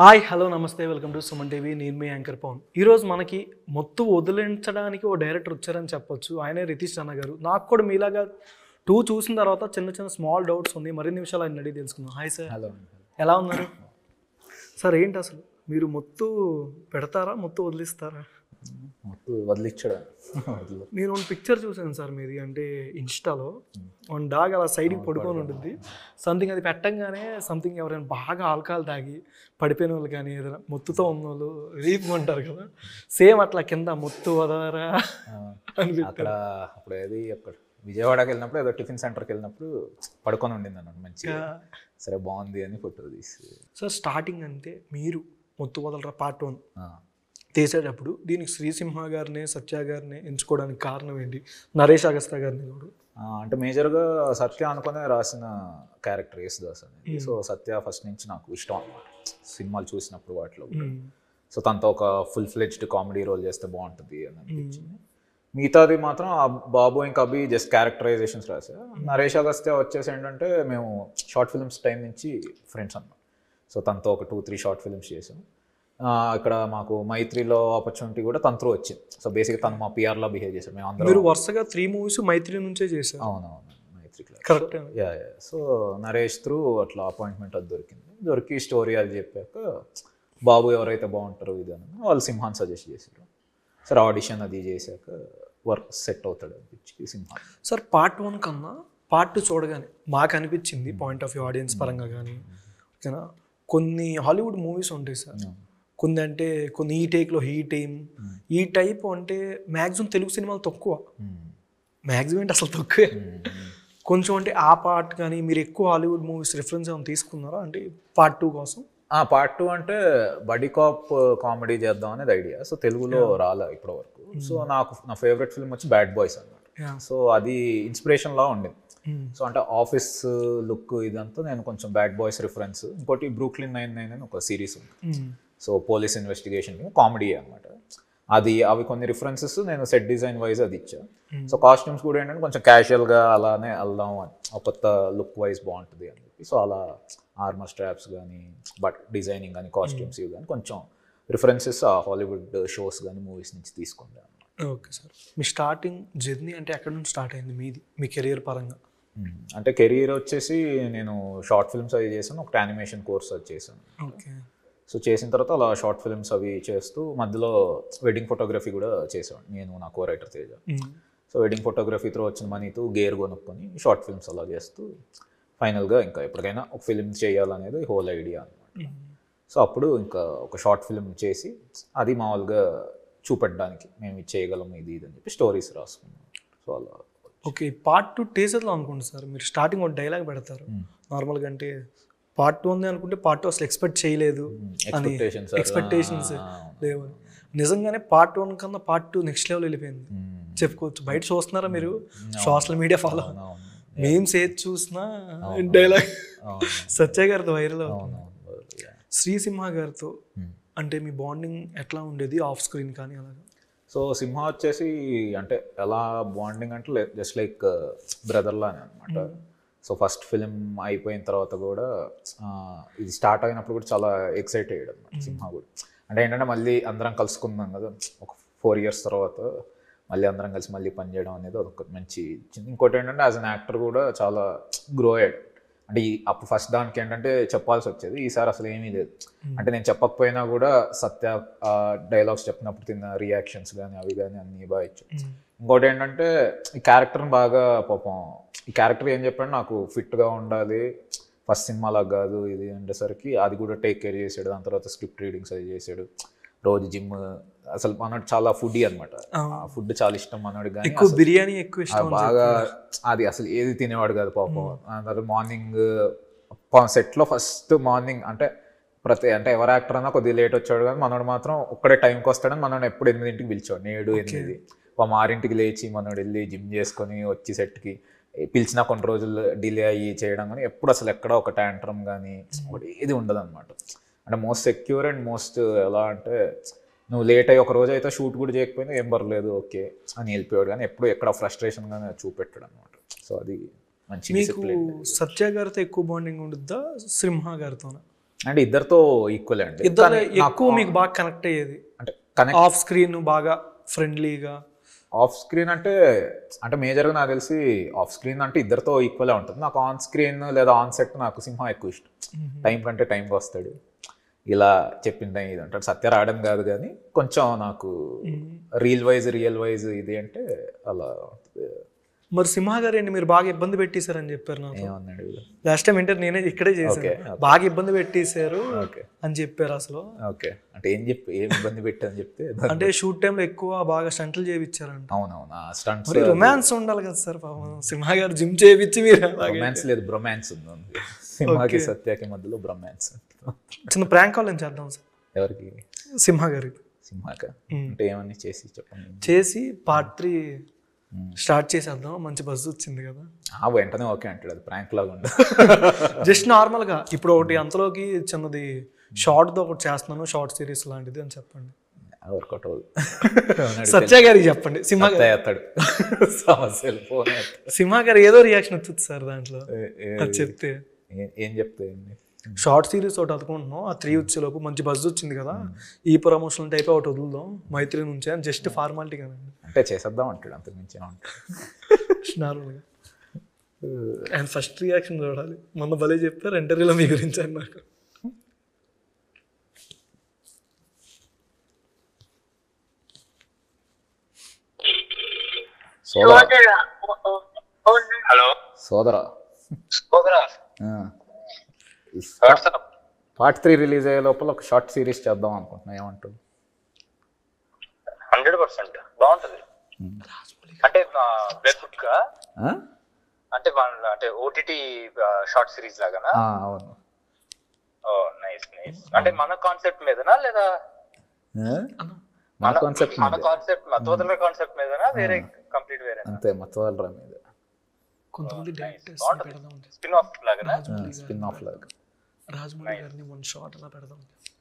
Hi hello నమస్తే welcome to Suman TV నేను మీ యాంకర్ పవన్ ఈరోజు మనకి మొత్తు వదిలించడానికి ఓ డైరెక్టర్ వచ్చారని చెప్పొచ్చు ఆయనే రితీష్ రన్న గారు నాకు కూడా మీలాగా టూ చూసిన తర్వాత చిన్న చిన్న స్మాల్ డౌట్స్ ఉంది మరిన్ని విషయాలు ఆయన అడిగి తెలుసుకుందాం హాయ్ సార్ హలో ఎలా ఉన్నారు సార్ ఏంటి అసలు మీరు మొత్తు పెడతారా మొత్తు వదిలిస్తారా మొత్తం వదిలిచ్చాడు వదిలి నేను ఒక పిక్చర్ చూసాను సార్ మీది అంటే ఇన్స్టాలో వన్ డాగ్ అలా సైడ్కి పడుకొని ఉంటుంది సంథింగ్ అది పెట్టంగానే సంథింగ్ ఎవరైనా బాగా ఆల్కహాల్ తాగి పడిపోయిన వాళ్ళు కానీ ఏదైనా మొత్తుతో ఉన్న వాళ్ళు రీప్ అంటారు కదా సేమ్ అట్లా కింద మొత్తు వదలరా అని అక్కడ అప్పుడు ఏది అక్కడ విజయవాడకి వెళ్ళినప్పుడు ఏదో టిఫిన్ సెంటర్కి వెళ్ళినప్పుడు పడుకొని ఉండింది అన్నమాట మంచిగా సరే బాగుంది అని ఫోటో తీసి సార్ స్టార్టింగ్ అంటే మీరు మొత్తు వదలరా పార్ట్ వన్ ఆ, తీసేటప్పుడు దీనికి శ్రీసింహ గారిని సత్య గారిని ఎంచుకోవడానికి కారణం ఏంటి నరేష్ అగస్తా గారిని కూడా ఆ, అంటే మేజర్గా సత్య అనుకునే రాసిన క్యారెక్టర్ యేసుదాస్ అనేది సో సత్య ఫస్ట్ నుంచి నాకు ఇష్టం అన్నమాట సినిమాలు చూసినప్పుడు వాటిలో కూడా. సో తనతో ఒక ఫుల్ ఫ్లెడ్జ్డ్ కామెడీ రోల్ చేస్తే బాగుంటుంది అని అనిపించింది మిగతాది మాత్రం ఆ బాబు ఇంకా అభి జస్ట్ క్యారెక్టరైజేషన్స్ రాసా నరేష్ అగస్త్య వచ్చేసి ఏంటంటే మేము షార్ట్ ఫిల్మ్స్ టైం నుంచి ఫ్రెండ్స్ అన్నమాట సో తనతో ఒక టూ త్రీ షార్ట్ ఫిల్మ్స్ చేసాం ఆ, ఇక్కడ మాకు మైత్రిలో ఆపర్చునిటీ కూడా తన త్రూ వచ్చింది సో బేసిక్గా తను మా పిఆర్లో బిహేవ్ చేశారు మేము అందరం మీరు వరుసగా త్రీ మూవీస్ మైత్రి నుంచే చేశారు అవునవును Maithri class correct ya ya so Naresh through అట్లా అపాయింట్మెంట్ అది దొరికింది దొరికి స్టోరీ అది చెప్పాక బాబు ఎవరైతే బాగుంటారో ఇది అని వాళ్ళు సింహాన్ సజెస్ట్ చేశారు సరే ఆడిషన్ అది చేశాక వర్క్ సెట్ అవుతాడు అనిపించి సింహాన్ సార్ పార్ట్ వన్ కన్నా పార్ట్ టూ చూడగానే మాకు అనిపించింది పాయింట్ ఆఫ్ వ్యూ ఆడియన్స్ పరంగా కానీ ఓకేనా కొన్ని హాలీవుడ్ మూవీస్ ఉంటాయి సార్ కొన్ని అంటే కొన్ని ఈ టేక్లో ఈ టైం ఈ టైప్ అంటే మ్యాక్సిమం తెలుగు సినిమాలు తక్కువ మ్యాక్సిమం అంటే అసలు తక్కువే కొంచెం అంటే ఆ పార్ట్ కానీ మీరు ఎక్కువ హాలీవుడ్ మూవీస్ రిఫరెన్స్ ఏమైనా తీసుకున్నారా అంటే పార్ట్ టూ కోసం పార్ట్ టూ అంటే బడీ కాప్ కామెడీ చేద్దాం అనేది ఐడియా సో తెలుగులో రాలే ఇప్పటి వరకు సో నాకు నా ఫేవరెట్ ఫిల్మ్ వచ్చి బ్యాడ్ బాయ్స్ అన్నమాట Yeah. సో అది ఇన్స్పిరేషన్ లా ఉండింది Hmm. సో అంటే ఆఫీస్ లుక్ ఇదంతా నేను కొంచెం బ్యాడ్ బాయ్స్ రిఫరెన్స్ ఇంకోటి బ్రూక్లిన్ నైన్ నైన్ అని ఒక సిరీస్ ఉంది Hmm. So police investigation comedy అనమాట అది అవి కొన్ని రిఫరెన్సెస్ నేను సెట్ డిజైన్ వైజ్ అది ఇచ్చా సో కాస్ట్యూమ్స్ కూడా ఏంటంటే కొంచెం క్యాజువల్గా అలానే వెళ్దాం అని ఒక కొత్త లుక్ వైజ్ బాగుంటుంది అని చెప్పి సో అలా ఆర్మర్ స్ట్రాప్స్ కానీ బట్ డిజైనింగ్ కానీ కాస్ట్యూమ్స్ ఇవి కానీ కొంచెం రిఫరెన్సెస్ ఆ హాలీవుడ్ షోస్ కానీ మూవీస్ నుంచి తీసుకుంటాను ఓకే సార్ మీ స్టార్టింగ్ జర్నీ అంటే ఎక్కడి నుంచి స్టార్ట్ అయింది మీది మీ కెరియర్ పరంగా అంటే కెరీర్ వచ్చేసి నేను షార్ట్ ఫిల్మ్స్ అవి చేశాను ఒక యానిమేషన్ కోర్స్ అది చేశాను ఓకే సో చేసిన తర్వాత అలా షార్ట్ ఫిల్మ్స్ అవి చేస్తూ మధ్యలో వెడ్డింగ్ ఫోటోగ్రఫీ కూడా చేసాను నేను నా co writer Teja so wedding photography through వచ్చిన మనీతో గేర్ కొనుక్కొని షార్ట్ ఫిల్మ్స్ అలా చేస్తూ ఫైనల్గా ఇంకా ఎప్పటికైనా ఒక ఫిల్మ్ చేయాలనేది హోల్ ఐడియా అనమాట సో అప్పుడు ఇంకా ఒక షార్ట్ ఫిల్మ్ చేసి అది మామూలుగా చూపెట్టడానికి మేము ఇది చేయగలం ఇది ఇది అని చెప్పి స్టోరీస్ రాసుకున్నాం సో అలా ఓకే పార్ట్ టూ టీజర్లో అనుకోండి సార్ మీరు స్టార్టింగ్ ఒక డైలాగ్ పెడతారు నార్మల్గా అంటే పార్ట్ టూ ఉంది అనుకుంటే పార్ట్ టూ అసలు ఎక్స్పెక్ట్ చేయలేదు అని ఎక్స్పెక్టేషన్స్ ఎక్స్పెక్టేషన్స్ లేవు నిజంగానే పార్ట్ వన్ కన్నా పార్ట్ టూ నెక్స్ట్ లెవెల్ వెళ్ళిపోయింది చెప్పుకోవచ్చు బయట చూస్తున్నారా మీరు సోషల్ మీడియా ఫాలో మేమ్స్ ఏది చూసినా డైలాగ్ సత్య గారితో వైరల్ అవుతుంది శ్రీసింహ గారితో అంటే మీ బాండింగ్ ఎట్లా ఉండేది ఆఫ్ స్క్రీన్ కానీ అలాగా సో సింహ వచ్చేసి అంటే ఎలా బాండింగ్ అంటే జస్ట్ లైక్ బ్రదర్ లానే అనమాట సో ఫస్ట్ ఫిలిం అయిపోయిన తర్వాత కూడా ఆ, ఇది స్టార్ట్ అయినప్పుడు కూడా చాలా ఎక్సైట్ అయ్యాడు అనమాట సింహ కూడా అంటే ఏంటంటే మళ్ళీ అందరం కలుసుకుందాం కదా ఒక ఫోర్ ఇయర్స్ తర్వాత మళ్ళీ అందరం కలిసి మళ్ళీ పనిచేయడం అనేది ఒక మంచి చిన్న- ఇంకోటి ఏంటంటే యాజ్ అన్ యాక్టర్ కూడా చాలా గ్రో అయ్యాడు అంటే ఈ అప్పుడు ఫస్ట్ దానికి ఏంటంటే చెప్పాల్సి వచ్చేది ఈసారి అసలు ఏమీ లేదు అంటే నేను చెప్పకపోయినా కూడా సత్య డైలాగ్స్ చెప్పినప్పుడు తిన్న రియాక్షన్స్ కానీ అవి కానీ అన్నీ బాగా ఇచ్చాడు ఇంకోటి ఏంటంటే ఈ క్యారెక్టర్ని బాగా పాపం ఈ క్యారెక్టర్ ఏం చెప్పాడు నాకు ఫిట్గా ఉండాలి ఫస్ట్ సినిమాలాగా కాదు ఇది అనేసరికి అది కూడా టేక్ కేర్ చేసాడు దాని తర్వాత స్క్రిప్ట్ రీడింగ్స్ అది చేసాడు రోజు జిమ్ అసలు మనోడు చాలా ఫుడీ అనమాట ఆ ఫుడ్ చాలా ఇష్టం మనోడు కానీ ఎక్కువ బిర్యానీ ఎక్కువ ఇష్టం ఆ బాగా అది అసలు ఏది తినేవాడు కాదు పాపం అందరు మార్నింగ్ సెట్లో ఫస్ట్ మార్నింగ్ అంటే ప్రతి అంటే ఎవరు యాక్టర్ అన్నా కొద్దిగా లేట్ వచ్చాడు కానీ మనోడు మాత్రం ఒక్కడే టైంకి వస్తాడని మనోడు ఎప్పుడు ఎనిమిదింటికి పిలిచాడు నేడు ఎనిమిది పాపం ఆరింటికి లేచి మనోడు వెళ్ళి జిమ్ చేసుకొని వచ్చి సెట్కి పిలిచిన కొన్ని రోజులు డిలే అయ్యి చేయడం కానీ ఎప్పుడు అసలు ఎక్కడ ఒక ట్యాంట్రమ్ కానీ ఒకటి ఏది ఉండదు అనమాట అంటే మోస్ట్ సెక్యూర్ అండ్ మోస్ట్ ఎలా అంటే నువ్వు లేట్ అయ్యి ఒక రోజు అయితే షూట్ కూడా చేయకపోయినా ఏం పర్లేదు ఓకే అని వెళ్ళిపోయాడు కానీ ఎప్పుడు ఎక్కడ ఫ్రస్ట్రేషన్ గానే చూపెట్టాడు అనమాట సో అది మంచి మీకు డిసిప్లిన్ సత్య గారితో ఎక్కువ బాండింగ్ ఉండుద్దా సింహ గారితోనా అంటే ఇద్దరితో ఈక్వల్ అండి ఇద్దరు కానీ ఎక్కువ మీకు బాగా కనెక్ట్ అయ్యేది అంటే కనెక్ట్ ఆఫ్ స్క్రీన్ బాగా ఫ్రెండ్లీగా ఆఫ్ స్క్రీన్ అంటే అంటే మేజర్గా నాకు తెలిసి ఆఫ్ స్క్రీన్ అంటే ఇద్దరితో ఈక్వలే ఉంటుంది నాకు ఆన్ స్క్రీన్ లేదా ఆన్ సెట్ నాకు సింహం ఎక్కువ ఇష్టం టైం కంటే టైంకి వస్తాడు ఇలా చెప్పిన టైం ఇది అంటాడు సత్య రావడం కాదు కానీ కొంచెం నాకు రీల్ వైజ్ రియల్ వైజ్ ఇది అంటే అలా ఉంటుంది. మరి సింహ గారు ఏంటి మీరు బాగా ఇబ్బంది పెట్టేశారని చెప్పారు నాకు ఏమన్నాడు లాస్ట్ టైం ఇంటర్ నేనే ఇక్కడే చేశాను Okay, బాగా ఇబ్బంది పెట్టేశారు ఓకే అని చెప్పారు అసలు ఓకే అంటే ఏం చెప్పి ఏం ఇబ్బంది పెట్టని చెప్తే అంటే షూట్ టైంలో ఎక్కువ బాగా స్టంట్లు చేయించారంట అవునవును ఆ స్టంట్స్ మరి రొమాన్స్ ఉండాలి కదా సార్ పాపం సింహ గారు జిమ్ చేయించి మీరు అలాగే రొమాన్స్ లేదు బ్రొమాన్స్ ఉంది ఉంది. సినిమాకి సత్యకి మధ్యలో బ్రొమాన్స్ చిన్న ప్రాంక్ కాల్ చేద్దాం సార్ ఎవరికి సింహ గారికి సినిమాక అంటే ఏమని చేసి చెప్పండి చేసి పార్ట్ త్రీ స్టార్ట్ చేసేద్దాం మంచి బస్సు వచ్చింది కదా ఆ వెంటనే ఓకే అంటాడు అది ప్రాంక్ లాగా ఉండదు జస్ట్ నార్మల్గా ఇప్పుడు ఒకటి అంతలోకి చిన్నది షార్ట్తో ఒకటి చేస్తున్నాను షార్ట్ సిరీస్ లాంటిది అని చెప్పండి వర్కౌట్ అవ్వదు సత్య గారికి చెప్పండి సింహ గారు ఎత్తాడు సమస్యలు ఫోన్ ఎత్తాడు. సింహ గారు ఏదో రియాక్షన్ వచ్చింది సార్ దాంట్లో ఏ- ఏ- అది చెప్తే ఏ- ఏం చెప్తే ఏంది? షార్ట్ సిరీస్ ఒకటి అనుకుంటున్నాం ఆ త్రీ వచ్చేలోపు మంచి బజ్ వచ్చింది కదా ఈ ప్రమోషన్ టైప్ ఒకటి వదులుదాం మైత్రి నుంచి అని జస్ట్ ఫార్మాలిటీ కదండి అంటే చేసేద్దాం అంటాడు అంతకు మించి ఏమంటాడు నార్మల్గా అండ్ ఫస్ట్ రియాక్షన్ చూడాలి మొన్న భలే చెప్పారు ఇంటర్వ్యూలో మీ గురించి అని నాకు సోదరా సోదరా ఓ- ఓ- ఓ- హలో సోదరా సోదరా వాట్సాప్ పార్ట్ త్రీ రిలీజ్ అయ్యే లోపల ఒక షార్ట్ సిరీస్ చేద్దాం అనుకుంటున్నా ఏమంటావు హండ్రెడ్ పర్సెంట్ బాగుంటది అంటే వెబ్ బుక్ ఆ? అంటే వాళ్ళ అంటే ఓటీటీ షార్ట్ సిరీస్ లాగానా ఆ, అవును ఓ నైస్ నైస్ అంటే మన కాన్సెప్ట్ మీదనా లేదా ఆ? మన కాన్సెప్ట్ మన కాన్సెప్ట్ మతోదల కాన్సెప్ట్ మీదనా వేరే కంప్లీట్ వేరే అంతే మతవాళ్ళరా మీద కొంతమంది డైరెక్టర్స్ పెడదాం స్పిన్ ఆఫ్ లాగానా స్పిన్ ఆఫ్ లాగా రాజమౌళి గారిని వన్ షాట్ అలా పెడదాం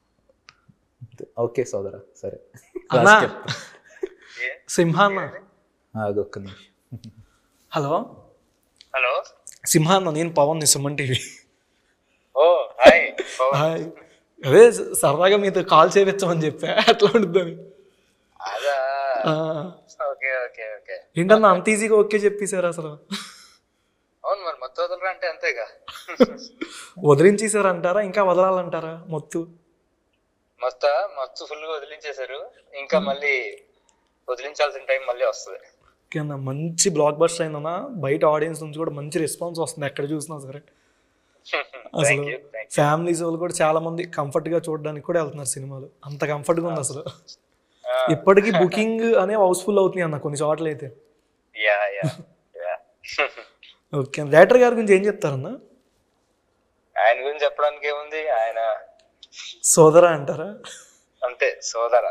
ఓకే సోదరా సరే అన్నా సింహాన్న ఆగు ఒక్క నిమిషం హలో హలో సింహాన్న నేను పవన్ ని సుమన్ టీవీ ఓ హాయ్ హాయ్ అదే సరదాగా మీతో కాల్ చేయించమని చెప్పా అట్లా ఉంటుందని అదా ఆ, ఓకే ఓకే ఓకే ఏంటన్నా అంత ఈజీగా ఓకే చెప్పేశారు అసలు అవును మరి మత్తోదలరా అంటే అంతేగా వదిలించేశారు అంటారా ఇంకా వదలాలంటారా మొత్తు మొత్త మత్తు ఫుల్ గా వదిలించేశారు ఇంకా మళ్ళీ వదిలించాల్సిన టైం మళ్ళీ వస్తుంది ఓకే అన్న మంచి బ్లాక్ బస్టర్ అయిందన్న బయట ఆడియన్స్ నుంచి కూడా మంచి రెస్పాన్స్ వస్తుంది ఎక్కడ చూసినా సరే అసలు థ్యాంక్ యూ థ్యాంక్ ఫ్యామిలీస్ వాళ్ళు కూడా చాలా మంది కంఫర్ట్ గా చూడడానికి కూడా వెళ్తున్నారు సినిమాలు అంత కంఫర్ట్ గా ఉంది అసలు ఇప్పటికీ బుకింగ్ అనే హౌస్ఫుల్ అవుతున్నాయి అన్న కొన్ని చోట్ల అయితే yeah yeah yeah okay director గారి గురించి ఏం చెప్తారన్న ఆయన గురించి చెప్పడానికి ఏముంది ఆయన సోదరా అంటారా అంతే సోదర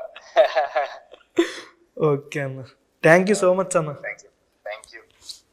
ఓకే అన్న థ్యాంక్ యూ సో మచ్ అన్న thank you thank you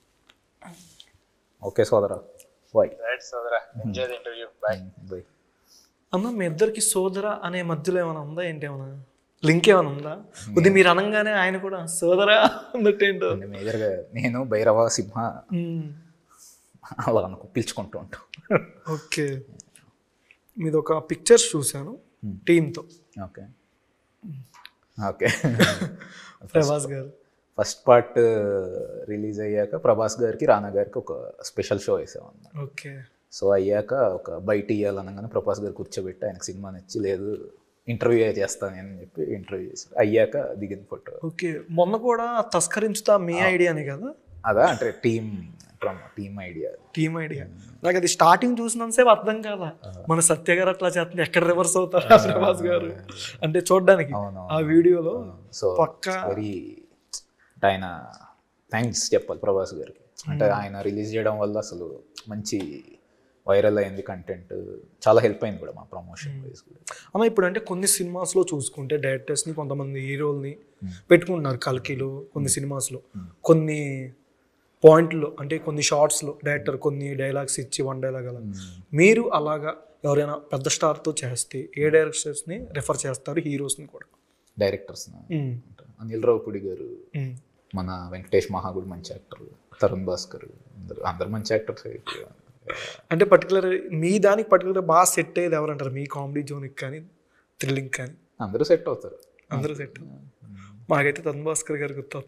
okay సోదరా బాయ్ రైట్ సోదర enjoy the interview bye bye అన్న మీ ఇద్దరికి సోదర అనే మధ్యలో ఏమైనా ఉందా ఏంటి ఏమైనా లింక్ ఏమైనా ఉందా కొద్ది మీరు అనగానే ఆయన కూడా సోదరా అన్నట్టు ఏంటో అంటే మేజర్గా నేను భైరవ సింహ మ్మ్. అలా అనుకో పిలుచుకుంటూ ఉంటాం ఓకే మీది ఒక పిక్చర్స్ చూశాను టీంతో ఓకే ఓకే ప్రభాస్ గారు ఫస్ట్ పార్ట్ రిలీజ్ అయ్యాక ప్రభాస్ గారికి రానా గారికి ఒక స్పెషల్ షో వేసాం అన్నమాట ఓకే సో అయ్యాక ఒక బయట ఇవ్వాలనగానే ప్రభాస్ గారు కూర్చోబెట్టి ఆయనకు సినిమా నచ్చి లేదు ఇంటర్వ్యూ చేస్తాను అని చెప్పి ఇంటర్వ్యూ చేశారు అయ్యాక దిగిన ఫోటో ఓకే మొన్న కూడా తస్కరించుతా మీ ఐడియానే కదా అదా అంటే team team idea team idea నాకు అది స్టార్టింగ్ చూసినంతసేపు అర్థం కాదా మన సత్య గారు అట్లా చేస్తుంది ఎక్కడ రివర్స్ అవుతారు ప్రభాస్ గారు అంటే చూడడానికి అవునవును. ఆ వీడియోలో సో పక్కా వెరీ ఆయన థ్యాంక్స్ చెప్పాలి ప్రభాస్ గారికి అంటే ఆయన రిలీజ్ చేయడం వల్ల అసలు మంచి వైరల్ అయింది కంటెంట్ చాలా హెల్ప్ అయింది కూడా మా ప్రమోషన్ వైజ్ కూడా అన్న ఇప్పుడు అంటే కొన్ని సినిమాస్లో చూసుకుంటే డైరెక్టర్స్ని కొంతమంది హీరోల్ని పెట్టుకుంటున్నారు కల్కిలో కొన్ని సినిమాస్లో కొన్ని పాయింట్లో అంటే కొన్ని షార్ట్స్లో డైరెక్టర్ కొన్ని డైలాగ్స్ ఇచ్చి వన్ డైలాగ్ అలా మీరు అలాగా ఎవరైనా పెద్ద స్టార్తో చేస్తే ఏ డైరెక్టర్స్ని రెఫర్ చేస్తారు హీరోస్ని కూడా డైరెక్టర్స్ మ్మ్. అనిల్ రావుపూడి గారు మ్మ్. మన వెంకటేష్ మహాగుడు మంచి యాక్టర్ తరుణ్ భాస్కర్ అందరు అందరు మంచి యాక్టర్స్ అంటే పర్టికులర్ మీ దానికి పర్టికులర్ బాగా సెట్ అయ్యేది ఎవరంటారు మీ కామెడీ జోన్కి కానీ థ్రిల్లింగ్ కానీ అందరూ సెట్ అవుతారు అందరూ సెట్ మాకైతే తన్ భాస్కర్ గారు గుర్తు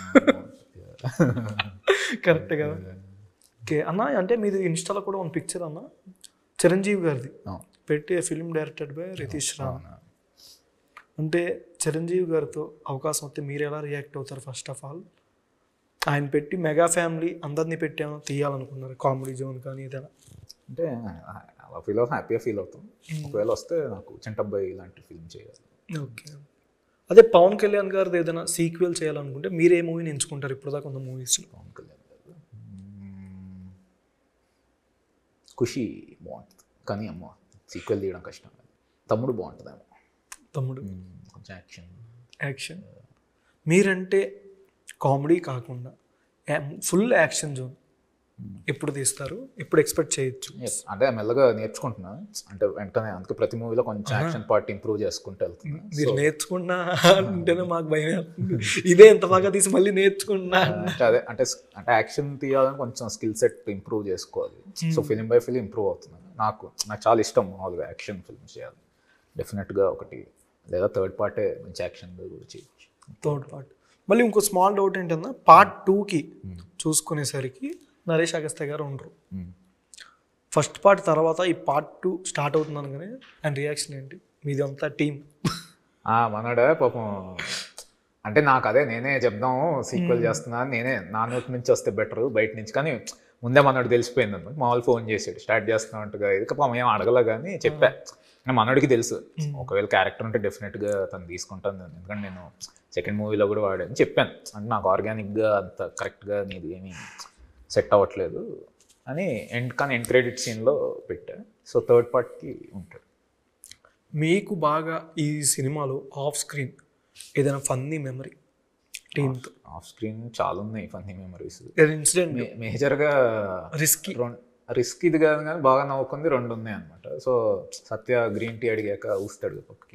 కరెక్ట్ కదా ఓకే అన్న అంటే మీది ఇన్స్టాలో కూడా ఒక పిక్చర్ అన్న చిరంజీవి గారిది అవును. పెట్టి film directed by Ritesh Ram అంటే చిరంజీవి గారితో అవకాశం వస్తే మీరు ఎలా రియాక్ట్ అవుతారు ఫస్ట్ ఆఫ్ ఆల్ ఆయన పెట్టి మెగా ఫ్యామిలీ అందరినీ పెట్టాము తీయాలనుకున్నారు కామెడీ జోన్ కానీ ఏదైనా అంటే అలా ఫీల్ అవుతాం హ్యాపీగా ఫీల్ అవుతాం ఒకవేళ వస్తే నాకు చింటబ్బాయి ఇలాంటి ఫిల్మ్ చేయాలి ఓకే అదే పవన్ కళ్యాణ్ గారిది ఏదైనా సీక్వెల్ చేయాలనుకుంటే మీరు ఏ మూవీని ఎంచుకుంటారు ఇప్పుడు దాకా ఉన్న మూవీస్లో పవన్ కళ్యాణ్ గారు మ్మ్. ఖుషి బాగుంటుంది కానీ అమ్మ సీక్వెల్ తీయడం కష్టం తమ్ముడు బాగుంటుందేమో తమ్ముడు మ్మ్. కొంచెం యాక్షన్ యాక్షన్ మీరంటే కామెడీ కాకుండా ఫుల్ యాక్షన్ జోన్ ఎప్పుడు తీస్తారు ఎప్పుడు ఎక్స్పెక్ట్ చేయొచ్చు అంటే మెల్లగా నేర్చుకుంటున్నా అంటే వెంటనే అందుకే ప్రతి మూవీలో కొంచెం యాక్షన్ పార్ట్ ఇంప్రూవ్ చేసుకుంటూ వెళ్తున్నా మీరు నేర్చుకున్నా అంటేనే మాకు భయం వేస్తుంది. ఇదే ఎంత బాగా తీసి మళ్ళీ నేర్చుకున్నా అంటే అదే అంటే అంటే యాక్షన్ తీయాలని కొంచెం స్కిల్ సెట్ ఇంప్రూవ్ చేసుకోవాలి so film by film improve అవుతున్నాను నాకు నాకు చాలా ఇష్టం మామూలుగా యాక్షన్ ఫిల్మ్స్ చేయాలి డెఫినెట్గా ఒకటి లేదా థర్డ్ పార్టే మంచి యాక్షన్ కూడా చేయొచ్చు థర్డ్ పార్ట్ మళ్ళీ ఇంకో స్మాల్ డౌట్ ఏంటన్నా పార్ట్ టూకి చూసుకునేసరికి నరేష్ అగస్త్య గారు ఉండరు మ్మ్. ఫస్ట్ పార్ట్ తర్వాత ఈ పార్ట్ టూ స్టార్ట్ అవుతున్నాను కానీ అండ్ రియాక్షన్ ఏంటి మీది అంతా టీం ఆ మనడే పాపం అంటే నాకు అదే నేనే చెప్దాం సీక్వెల్ చేస్తున్నా నేనే నా నోటి నుంచి వస్తే బెటర్ బయట నుంచి కానీ ముందే మనోడు తెలిసిపోయింది అనమాట మామూలు ఫోన్ చేసాడు స్టార్ట్ చేస్తున్నట్టుగా ఇది పాపం ఏం అడగలే కానీ చెప్పా ఇంకా మనోడికి తెలుసు ఒకవేళ క్యారెక్టర్ ఉంటే డెఫినెట్గా తను తీసుకుంటాను ఎందుకంటే నేను సెకండ్ మూవీలో కూడా వాడాను చెప్పాను అంటే నాకు ఆర్గానిక్గా అంత కరెక్ట్గా నీది ఏమీ సెట్ అవ్వట్లేదు అని ఎండ్ కానీ ఎండ్ క్రెడిట్ సీన్లో పెట్టా సో థర్డ్ పార్ట్కి ఉంటాడు మీకు బాగా ఈ సినిమాలో ఆఫ్ స్క్రీన్ ఏదైనా ఫన్నీ మెమరీ టీంతో ఆఫ్ స్క్రీన్ చాలా ఉన్నాయి ఫన్నీ మెమరీస్ ఇన్సిడెంట్ మేజర్గా రిస్కీ రిస్క్ ఇది కాదు కానీ బాగా నవ్వుకుంది రెండు ఉన్నాయి అనమాట సో సత్య గ్రీన్ టీ అడిగాక ఊస్తాడు పక్కకి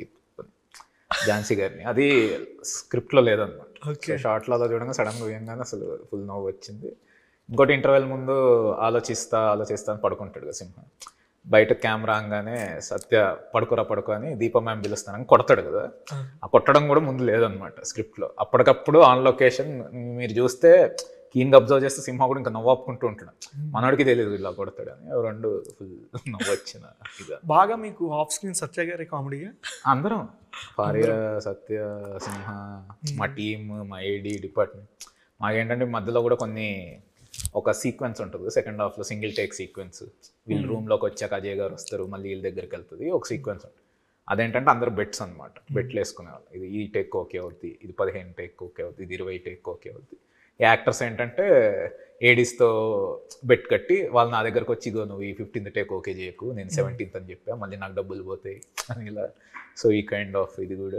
ఝాన్సీ గారిని అది స్క్రిప్ట్లో లేదనమాట Okay. షార్ట్లో అలా చూడంగా సడన్గా వేయంగానే అసలు ఫుల్ నవ్వు వచ్చింది ఇంకోటి ఇంటర్వెల్ ముందు ఆలోచిస్తా ఆలోచిస్తా అని పడుకుంటాడు కదా సింహ బయట కెమెరా అనగానే సత్య పడుకోరా పడుకో అని దీప మ్యామ్ పిలుస్తానని కొడతాడు కదా ఆ కొట్టడం కూడా ముందు లేదనమాట స్క్రిప్ట్లో అప్పటికప్పుడు ఆన్ లొకేషన్ మీరు చూస్తే కీన్గా అబ్జర్వ్ చేస్తే సింహ కూడా ఇంకా నవ్వు ఆపుకుంటూ ఉంటాడు మనోడికి తెలియదు ఇలా కొడతాడు అని అవి రెండు ఫుల్ నవ్వు వచ్చిన ఇక బాగా మీకు ఆఫ్ స్క్రీన్ సత్య గారి కామెడీగా అందరం భార్య సత్య సింహ మా టీమ్ మా ఏడి డిపార్ట్మెంట్ మాకేంటంటే మధ్యలో కూడా కొన్ని ఒక సీక్వెన్స్ ఉంటుంది సెకండ్ హాఫ్లో సింగిల్ టేక్ సీక్వెన్స్ వీళ్ళు రూమ్లోకి వచ్చాక అజయ్ గారు వస్తారు మళ్ళీ వీళ్ళ దగ్గరికి వెళ్తుంది ఒక సీక్వెన్స్ ఉంటుంది అదేంటంటే అందరు బెట్స్ అనమాట బెట్లు వేసుకునేవాళ్ళు ఇది ఈ టేక్ ఓకే అవుద్ది ఇది పదిహేను టేక్ ఓకే అవుద్ది ఇది ఇరవై టేక్ ఓకే అవుద్ది ఈ యాక్టర్స్ ఏంటంటే ఏడీస్తో బెట్ కట్టి వాళ్ళు నా దగ్గరకు వచ్చి ఇగో నువ్వు ఈ ఫిఫ్టీన్త్ టేక్ ఓకే చేయకు నేను సెవెంటీన్త్ అని చెప్పా మళ్ళీ నాకు డబ్బులు పోతాయి అని ఇలా సో ఈ కైండ్ ఆఫ్ ఇది కూడా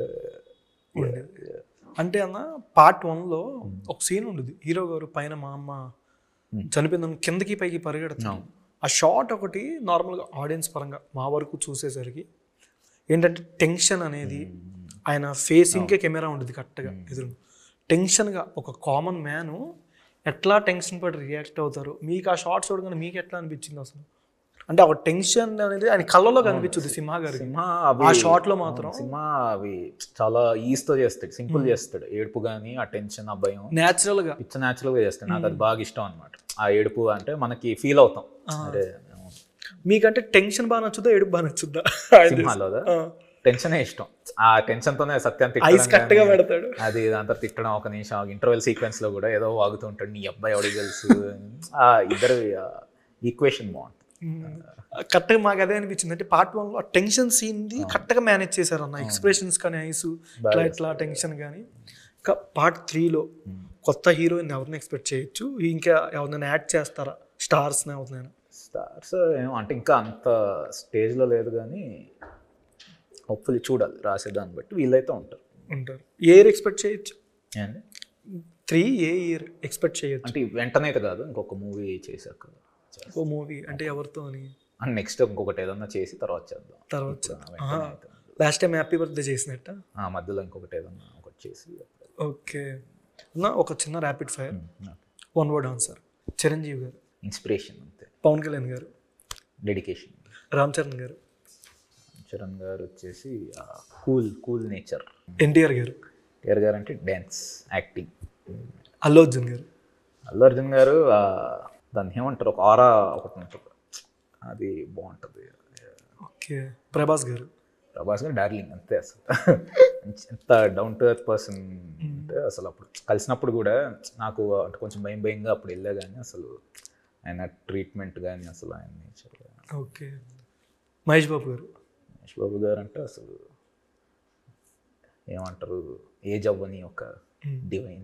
అంటే అన్న పార్ట్ వన్లో ఒక సీన్ ఉండదు హీరో గారు పైన మా అమ్మ చనిపోయిందని కిందకి పైకి పరిగెడుతున్నాం ఆ షాట్ ఒకటి నార్మల్గా ఆడియన్స్ పరంగా మా వరకు చూసేసరికి ఏంటంటే టెన్షన్ అనేది ఆయన ఫేసింగ్కే కెమెరా ఉంటుంది కరెక్ట్గా ఎదురు టెన్షన్గా ఒక కామన్ మ్యాను ఎట్లా టెన్షన్ పడి రియాక్ట్ అవుతారు మీకు ఆ షార్ట్ చూడగానే మీకు ఎట్లా అనిపించింది అసలు అంటే ఆ టెన్షన్ అనేది ఆయన కళ్ళలో కనిపించుద్ది సింహ గారికి సినిమా ఆ షాట్ లో మాత్రం సినిమా అవి చాలా ఈజీతో చేస్తాడు సింపుల్ చేస్తాడు ఏడుపు కానీ ఆ టెన్షన్ ఆ భయం న్యాచురల్ గా పిచ్చ న్యాచురల్గా చేస్తాడు నాకు అది బాగా ఇష్టం అనమాట ఆ ఏడుపు అంటే మనకి ఫీల్ అవుతాం అరే మీకంటే టెన్షన్ బాగా నచ్చుద్దా ఏడుపు బాగా నచ్చుద్దా సినిమాలో టెన్షనే ఇష్టం ఆ టెన్షన్ తోనే సత్యం ఐస్ తిట్టడం కరెక్ట్ గా గానీ, పెడతాడు అది దాంతో తిట్టడం ఒక నిమిషం ఇంటర్వెల్ సీక్వెన్స్ లో కూడా ఏదో వాగుతూ ఉంటాడు నీ అబ్బాయి ఎవడికి తెలుసు ఆ ఇద్దరు ఈక్వేషన్ బాగుంటుంది కరెక్ట్ గా మాకు అదే అనిపించింది అంటే పార్ట్ వన్ లో టెన్షన్ సీన్ ది కరెక్ట్ గా మేనేజ్ చేశారు అన్న ఎక్స్ప్రెషన్స్ కానీ ఐస్ ఇట్లా ఇట్లా టెన్షన్ కానీ ఇంకా పార్ట్ త్రీలో కొత్త హీరోయిన్ ఎవరిని ఎక్స్పెక్ట్ చేయొచ్చు ఇంకా ఎవరినైనా యాడ్ చేస్తారా స్టార్స్ ఎవరినైనా స్టార్స్ ఏమో అంటే ఇంకా అంత స్టేజ్లో లేదు కానీ హోప్ఫుల్లీ చూడాలి రాసే దాన్ని బట్టి వీళ్ళైతే ఉంటారు ఉంటారు ఏ ఇయర్ ఎక్స్పెక్ట్ చేయొచ్చు ఏంటి త్రీ ఏ ఇయర్ ఎక్స్పెక్ట్ చేయొచ్చు అంటే వెంటనే అయితే కాదు ఇంకొక మూవీ చేశాక ఓ మూవీ అంటే ఎవరితో అని అండ్ నెక్స్ట్ ఇంకొకటి ఏదన్నా చేసి తర్వాత చేద్దాం తర్వాత ఇప్పుడు వెంటనే అయితే ఉండదు. లాస్ట్ టైం హ్యాపీ బర్త్డే చేసినట్ట ఆ మధ్యలో ఇంకొకటి ఏదన్నా ఒకటి చేసి ఓకే అన్న ఒక చిన్న rapid fire one word answer Chiranjeevi గారు ఇన్స్పిరేషన్ అంతే పవన్ కళ్యాణ్ గారు డెడికేషన్ రామ్ చరణ్ గారు చరణ్ గారు వచ్చేసి కూల్ కూల్ నేచర్ ఎన్టీఆర్ గారు కేర్ గారు అంటే డ్యాన్స్ యాక్టింగ్ అల్లు అర్జున్ గారు అల్లు అర్జున్ గారు ఆ, దాన్ని ఏమంటారు ఒక ఆరా ఒకటి ఉంటుంది అది బాగుంటుంది ఓకే ప్రభాస్ గారు ప్రభాస్ గారు డార్లింగ్ అంతే అసలు ఎంత డౌన్ టు ఎర్త్ పర్సన్ అంటే అసలు అప్పుడు కలిసినప్పుడు కూడా నాకు అంటే కొంచెం భయం భయంగా అప్పుడు వెళ్ళా కానీ అసలు ఆయన ట్రీట్మెంట్ కానీ అసలు ఆయన నేచర్ ఓకే మహేష్ బాబు గారు మహేష్ బాబు గారు అంటే అసలు ఏమంటారు ఏజ్ అవ్వని ఒక డివైన్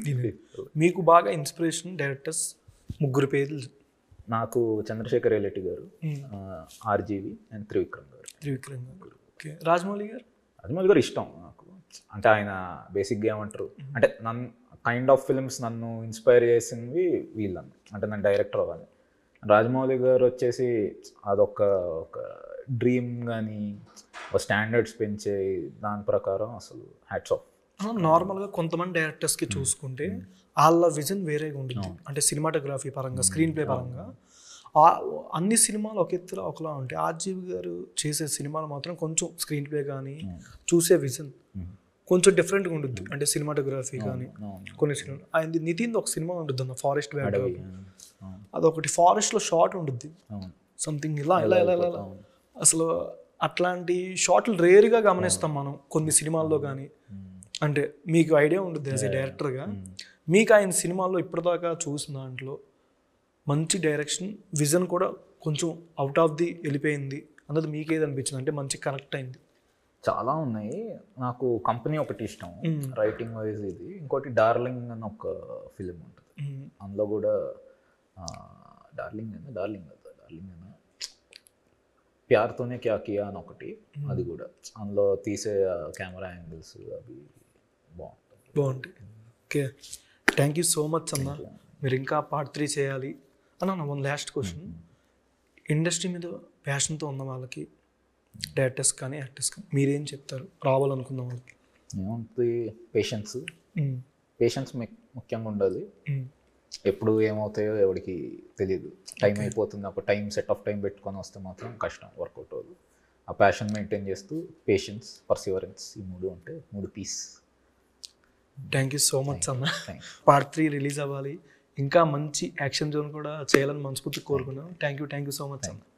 మీకు బాగా ఇన్స్పిరేషన్ డైరెక్టర్స్ ముగ్గురు పేర్లు నాకు చంద్రశేఖర్ రెడ్డి గారు ఆర్జీవి అండ్ త్రివిక్రమ్ గారు త్రివిక్రమ్ గారు ఓకే రాజమౌళి గారు అజ్మల్ గారు ఇష్టం నాకు అంటే ఆయన బేసిక్గా ఏమంటారు అంటే నన్ను కైండ్ ఆఫ్ ఫిల్మ్స్ నన్ను ఇన్స్పైర్ చేసింది వీళ్ళని అంటే నేను డైరెక్టర్ అవ్వాలి రాజమౌళి గారు వచ్చేసి అదొక ఒక డ్రీమ్ కానీ ఒక స్టాండర్డ్స్ పెంచే దాని ప్రకారం అసలు హ్యాట్స్ ఆఫ్ నార్మల్గా కొంతమంది డైరెక్టర్స్కి చూసుకుంటే వాళ్ళ విజన్ వేరేగా ఉంటుంది అంటే సినిమాటోగ్రఫీ పరంగా స్క్రీన్ ప్లే పరంగా ఆ- అన్ని సినిమాలు ఒక ఎత్తులో ఒకలా ఉంటాయి ఆర్జీవి గారు చేసే సినిమాలు మాత్రం కొంచెం స్క్రీన్ ప్లే కానీ చూసే విజన్ కొంచెం డిఫరెంట్గా ఉంటుంది అంటే సినిమాటోగ్రఫీ కానీ కొన్ని సినిమాలు ఆయన నితిన్ ఒక సినిమా ఉంటుంది అన్న ఫారెస్ట్ బ్యాక్ అదొకటి ఫారెస్ట్లో షార్ట్ ఉంటుంది అవును సంథింగ్ ఇలా ఇలా ఇలా ఇలా ఇలా. అసలు అట్లాంటి షార్ట్లు రేర్గా గమనిస్తాం మనం కొన్ని సినిమాల్లో కానీ అంటే మీకు ఐడియా ఉంటుంది యాజ్ ఏ డైరెక్టర్గా మీకు ఆయన సినిమాల్లో ఇప్పటిదాకా చూసిన దాంట్లో మంచి డైరెక్షన్ విజన్ కూడా కొంచెం అవుట్ ఆఫ్ ది వెళ్ళిపోయింది అన్నది మీకు ఏది అనిపించింది అంటే మంచి కనెక్ట్ అయింది చాలా ఉన్నాయి నాకు కంపెనీ ఒకటి ఇష్టం రైటింగ్ వైజ్ ఇది ఇంకోటి డార్లింగ్ అని ఒక ఫిలిం ఉంటుంది మ్మ్. అందులో కూడా ఆ, డార్లింగ్ అని డార్లింగ్ కదా డార్లింగ్ అని ప్యార్తోనే క్యా కియా అని ఒకటి అది కూడా అందులో తీసే కెమెరా యాంగిల్స్ అవి బాగుంటుంది బాగుంటాయి okay thank you so much అన్న మీరు ఇంకా పార్ట్ త్రీ చేయాలి అన్న నా వన్ లాస్ట్ క్వశ్చన్ ఇండస్ట్రీ మీద ప్యాషన్తో ఉన్న వాళ్ళకి డైరెక్టర్స్ కానీ యాక్టర్స్ కానీ మీరేం చెప్తారు రావాలనుకున్న వాళ్ళకి ఏముంటుంది పేషెన్స్ మ్మ్. పేషెన్స్ ముఖ్యంగా ఉండాలి మ్మ్. ఎప్పుడు ఏమవుతాయో ఎవరికి తెలియదు టైం అయిపోతుంది ఒక టైం సెట్ ఆఫ్ టైం పెట్టుకొని వస్తే మాత్రం కష్టం వర్కౌట్ అవ్వదు ఆ ప్యాషన్ మెయింటైన్ చేస్తూ పేషెన్స్ పర్సివరెన్స్ ఈ మూడు ఉంటే మూడు piece thank you so much అన్న థ్యాంక్స్ పార్ట్ త్రీ రిలీజ్ అవ్వాలి ఇంకా మంచి యాక్షన్ జోన్ కూడా చేయాలని మనస్ఫూర్తి కోరుకున్నాను thank you thank you so much అన్న